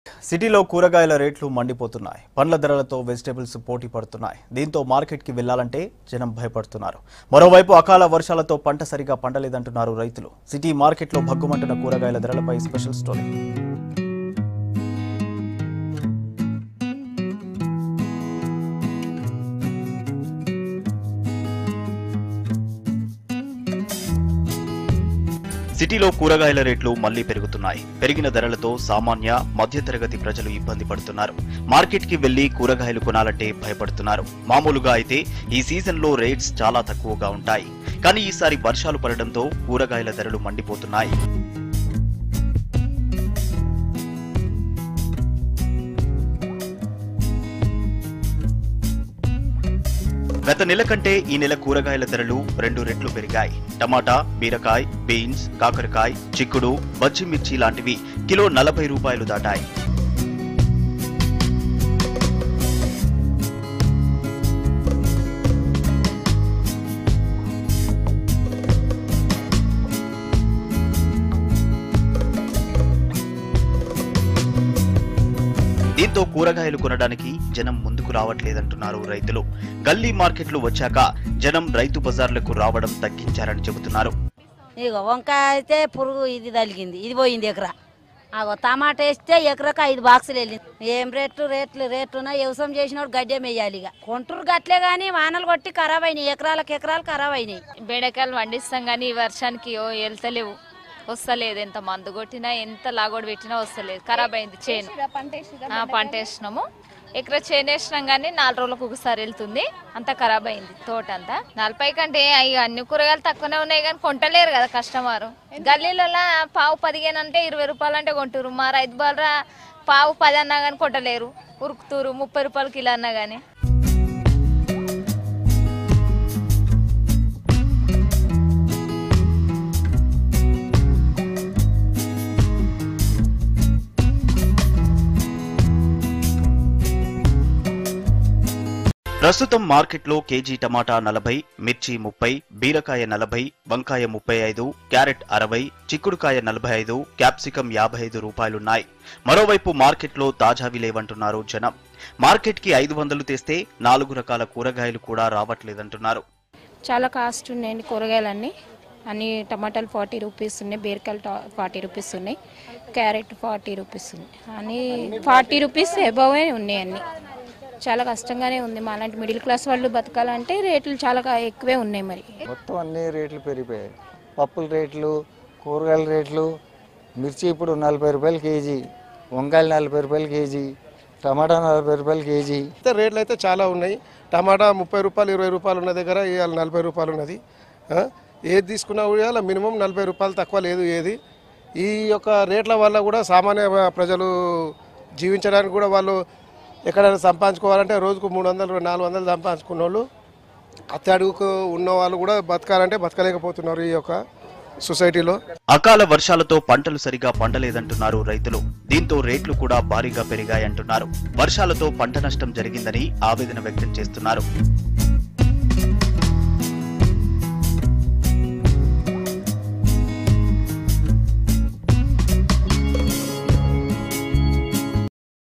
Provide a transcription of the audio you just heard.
సిటీలో కూరగాయల రేట్లు మండిపోతున్నాయి పండ్ల ధరలతో వెజిటేబుల్స్ పోటీ పడుతున్నాయి దీంతో మార్కెట్కి వెళ్లాలంటే జనం భయపడుతున్నారు మరోవైపు అకాల వర్షాలతో పంట సరిగా పండలేదంటున్నారు రైతులు సిటీ మార్కెట్లో భగ్గుమంటున్న కూరగాయల ధరలపై స్పెషల్ స్టోరీ సిటీలో కూరగాయల రేట్లు మళ్లీ పెరుగుతున్నాయి పెరిగిన ధరలతో సామాన్య మధ్యతరగతి ప్రజలు ఇబ్బంది పడుతున్నారు మార్కెట్ కి వెళ్లి కూరగాయలు కొనాలంటే భయపడుతున్నారు మామూలుగా అయితే ఈ సీజన్ లో రేట్స్ చాలా తక్కువగా ఉంటాయి కానీ ఈసారి వర్షాలు పడడంతో కూరగాయల ధరలు మండిపోతున్నాయి గత నెల కంటే ఈ నెల కూరగాయల ధరలు రెండు రెట్లు పెరిగాయి టమాటా బీరకాయ బీన్స్ కాకరకాయ చిక్కుడు బజ్జిమిర్చి లాంటివి కిలో నలభై రూపాయలు దాటాయి దీంతో కూరగాయలు కొనడానికి జనం ముందుకు రావట్లేదంటున్నారు రైతులు గల్లీ మార్కెట్లు వచ్చాక జనం రైతు బజార్లకు రావడం తగ్గించారని చెబుతున్నారు ఇక వంకాయ అయితే పురుగు ఇది తలిగింది ఇది పోయింది ఎకరా అగో టమాటా వేస్తే ఎకరకు ఐదు బాక్సులు వెళ్ళింది ఏం రేట్లు రేట్లు రేట్లున్నా వ్యవసాయం చేసినోడు గడ్డే వేయాలి ఇక కొంటూరు గట్లే కానీ వానలు కొట్టి ఖరాబ్ అయినాయి ఎకరాలకు ఎకరాలు ఖరాబ్ అయినాయి బెండకాయలు పండిస్తాం కానీ ఈ వర్షానికి ఓ వెళ్తలేవు వస్తలేదు ఎంత మందు కొట్టినా ఎంత లాగోడు పెట్టినా వస్తలేదు ఖరాబ్ అయింది చేను ఆ, పంట వేసినాము ఎకరా చేను వేసినాం కానీ నాలుగు రోజులకు ఒకసారి వెళ్తుంది అంత ఖరాబ్ అయింది తోట అంతా నలభై కంటే అయ్యి అన్ని కూరగాయలు తక్కువనే ఉన్నాయి కానీ కొంటలేరు కదా కస్టమర్ గల్లీలలో పావు పదిహేను అంటే ఇరవై రూపాయలు అంటే కొంటారు మా రైతు బాలరా పావు పది అన్నా కానీ కొంటలేరు ఉరుకుతూరు ముప్పై రూపాయలు కిలో అన్నా కానీ ప్రస్తుతం మార్కెట్లో కేజీ టమాటా నలభై మిర్చి ముప్పై బీరకాయ నలభై వంకాయ ముప్పై ఐదు క్యారెట్ అరవై చిక్కుడుకాయ నలభై ఐదు క్యాప్సికం యాభై ఐదు రూపాయలున్నాయి మరోవైపు మార్కెట్లో తాజావి లేవంటున్నారు జనం మార్కెట్కి ఐదు వందలు తెస్తే నాలుగు రకాల కూరగాయలు కూడా రావట్లేదంటున్నారు చాలా కాస్ట్ ఉన్నాయండి కూరగాయలన్నీ అన్ని టమాటాలు ఫార్టీ రూపీస్ ఉన్నాయి బీరకాయలు ఫార్టీ రూపీస్ ఉన్నాయి క్యారెట్ ఫార్టీ రూపీస్ ఉన్నాయి అన్ని ఫార్టీ రూపీస్ ఎబవే ఉన్నాయి అన్ని చాలా కష్టంగానే ఉంది మా అలాంటి మిడిల్ క్లాస్ వాళ్ళు బతకాలంటే రేట్లు చాలా కా- ఎక్కువే ఉన్నాయి మరి మొత్తం అన్ని రేట్లు పెరిగిపోయాయి పప్పుల రేట్లు కూరగాయల రేట్లు మిర్చి ఇప్పుడు నలభై రూపాయలు కేజీ వంకాయలు నలభై రూపాయలు కేజీ టమాటా నలభై రూపాయలు కేజీ అయితే రేట్లు అయితే చాలా ఉన్నాయి టమాటా ముప్పై రూపాయలు ఇరవై రూపాయలు ఉన్న దగ్గర ఇవాళ నలభై రూపాయలు ఉన్నది ఆ? ఏది తీసుకున్నా కూడా మినిమం నలభై రూపాయలు తక్కువ లేదు ఏది ఈ యొక్క రేట్ల వల్ల కూడా సామాన్య ప్రజలు జీవించడానికి కూడా వాళ్ళు ఎక్కడైనా సంపాదించుకోవాలంటే రోజుకు మూడు వందలు నాలుగు వందలు సంపాదించుకున్న వాళ్ళు అత్తే అడుగుకు ఉన్న వాళ్ళు కూడా బతకాలంటే బతకలేకపోతున్నారు ఈ యొక్క సొసైటీలో అకాల వర్షాలతో పంటలు సరిగా పండలేదంటున్నారు రైతులు దీంతో రేట్లు కూడా భారీగా పెరిగాయంటున్నారు వర్షాలతో పంట నష్టం జరిగిందని ఆవేదన వ్యక్తం చేస్తున్నారు